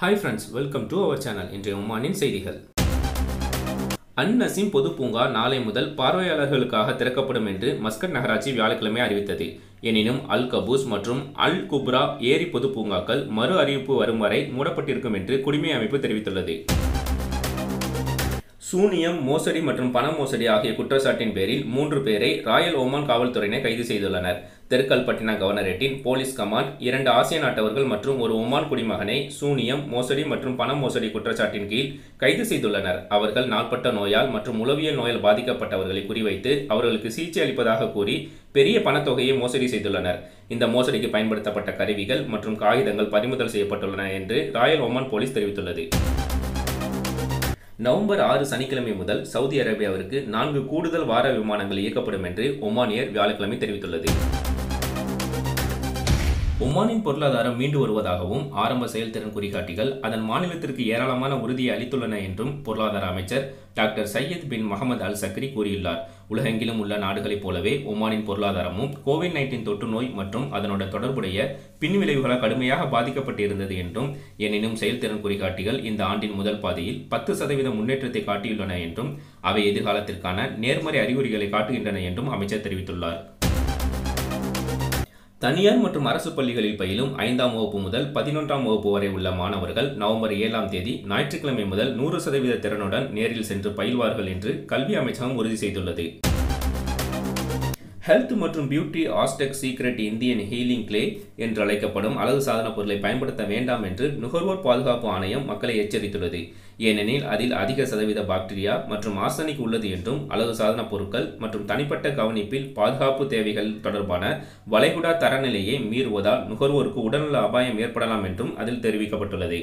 hi friends welcome to our channel இன்றைய உமானின் செய்திகள் அன் நசீம் பொது பூங்கா நாளை முதல் பார்வையாளர்களுக்காக திறக்கப்படும் என்று மஸ்கட் நகராட்சி வியாழக்கிழமை அறிவித்தது எனினும் அல் கபூஸ் மற்றும் அல் குப்ரா ஏரி பொது பூங்காக்கள் மறு அறிவிப்பு வரும் வரை மூடப்பட்டிருக்கும் என்று குடிமை அமைப்பு தெரிவித்துள்ளது சூனியம் மோசடி மற்றும் பண மோசடி ஆகிய குற்றச்சாட்டின் பேரில் மூன்று பேரை ராயல் ஓமான் காவல்துறையினர் கைது செய்துள்ளனர் தெற்கல்பட்டின கவர்னரேட்டின் போலீஸ் கமாண்ட் இரண்டு ஆசிய நாட்டவர்கள் மற்றும் ஒரு ஒமான் குடிமகனை சூனியம் மோசடி மற்றும் பண மோசடி குற்றச்சாட்டின் கீழ் கைது செய்துள்ளனர் அவர்கள் நாள்பட்ட நோயால் மற்றும் உளவியல் நோயால் பாதிக்கப்பட்டவர்களை குறிவைத்து அவர்களுக்கு சிகிச்சை அளிப்பதாக கூறி பெரிய பணத்தொகையை மோசடி செய்துள்ளனர் இந்த மோசடிக்கு பயன்படுத்தப்பட்ட கருவிகள் மற்றும் காகிதங்கள் பறிமுதல் செய்யப்பட்டுள்ளன என்று ராயல் ஒமான் போலீஸ் தெரிவித்துள்ளது நவம்பர் ஆறு சனிக்கிழமை முதல் சவுதி அரேபியாவிற்கு நான்கு கூடுதல் வார விமானங்கள் இயக்கப்படும் என்று ஒமானியர் வியாழக்கிழமை தெரிவித்துள்ளது ஒமானின் பொருளாதாரம் மீண்டு வருவதாகவும் ஆரம்ப செயல்திறன் குறிகாட்டிகள் அதன் மாநிலத்திற்கு ஏராளமான உறுதியை அளித்துள்ளன என்றும் பொருளாதார அமைச்சர் doctor Said bin Mohammed Al Saqri கூறியுள்ளார் உலகெங்கிலும் உள்ள நாடுகளைப் போலவே ஒமானின் பொருளாதாரமும் கோவிட் நைன்டீன் தொற்று நோய் மற்றும் அதனோட தொடர்புடைய பின்விளைவுகளால் கடுமையாக பாதிக்கப்பட்டிருந்தது என்றும் எனினும் செயல்திறன் குறிகாட்டிகள் இந்த ஆண்டின் முதல் பாதையில் பத்து சதவீத முன்னேற்றத்தை காட்டியுள்ளன என்றும் அவை எதிர்காலத்திற்கான நேர்மறை அறிகுறிகளை காட்டுகின்றன என்றும் அமைச்சர் தெரிவித்துள்ளார் தனியார் மற்றும் அரசு பள்ளிகளில் பயிலும் ஐந்தாம் வகுப்பு முதல் பதினொன்றாம் வகுப்பு வரை உள்ள மாணவர்கள் நவம்பர் ஏழாம் தேதி ஞாயிற்றுக்கிழமை முதல் நூறு சதவீத திறனுடன் நேரில் சென்று பயில்வார்கள் என்று கல்வி அமைச்சகம் உறுதி செய்துள்ளது ஹெல்த் மற்றும் beauty Aztec secret Indian healing clay என்று அழைக்கப்படும் அழகு சாதன பொருளை பயன்படுத்த வேண்டாம் என்று நுகர்வோர் பாதுகாப்பு ஆணையம் மக்களை எச்சரித்துள்ளது ஏனெனில் அதில் அதிக சதவீத பாக்டீரியா மற்றும் ஆர்சனிக் உள்ளது என்றும் அழகு சாதன பொருட்கள் மற்றும் தனிப்பட்ட கவனிப்பில் பாதுகாப்பு தேவைகள் தொடர்பான வளைகுடா தரநிலையை மீறுவதால் நுகர்வோருக்கு உடல்நல அபாயம் ஏற்படலாம் என்றும் அதில் தெரிவிக்கப்பட்டுள்ளது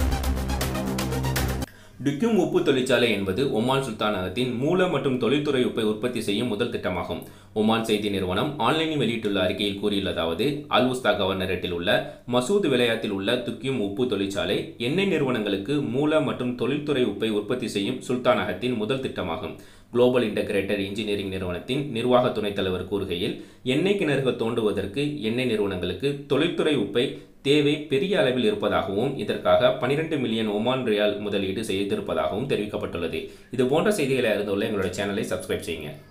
டுக்யூம் உப்பு தொழிற்சாலை என்பது ஒமான் சுல்தானகத்தின் மூல மற்றும் தொழில்துறை உப்பை உற்பத்தி செய்யும் முதல் திட்டமாகும் ஒமான் செய்தி நிறுவனம் ஆன்லைனில் வெளியிட்டுள்ள அறிக்கையில் கூறியுள்ளதாவது அல் உஸ்தா கவர்னரேட்டில் உள்ள மசூத் விளையாட்டில் உள்ள துக்கியும் உப்பு தொழிற்சாலை எண்ணெய் நிறுவனங்களுக்கு மூல மற்றும் தொழில்துறை உப்பை உற்பத்தி செய்யும் சுல்தானகத்தின் முதல் திட்டமாகும் குளோபல் இன்டகிரேட்டர் இன்ஜினியரிங் நிறுவனத்தின் நிர்வாக துணைத் தலைவர் கூறுகையில் எண்ணெய் கிணறுகள் தோண்டுவதற்கு எண்ணெய் நிறுவனங்களுக்கு தொழில்துறை உப்பை தேவை பெரிய அளவில் இருப்பதாகவும் இதற்காக பனிரெண்டு மில்லியன் ஒமான் ரியால் முதலீடு செய்திருப்பதாகவும் தெரிவிக்கப்பட்டுள்ளது இது போன்ற செய்திகளை அறிந்துள்ள எங்களுடைய சேனலை சப்ஸ்கிரைப் செய்யுங்க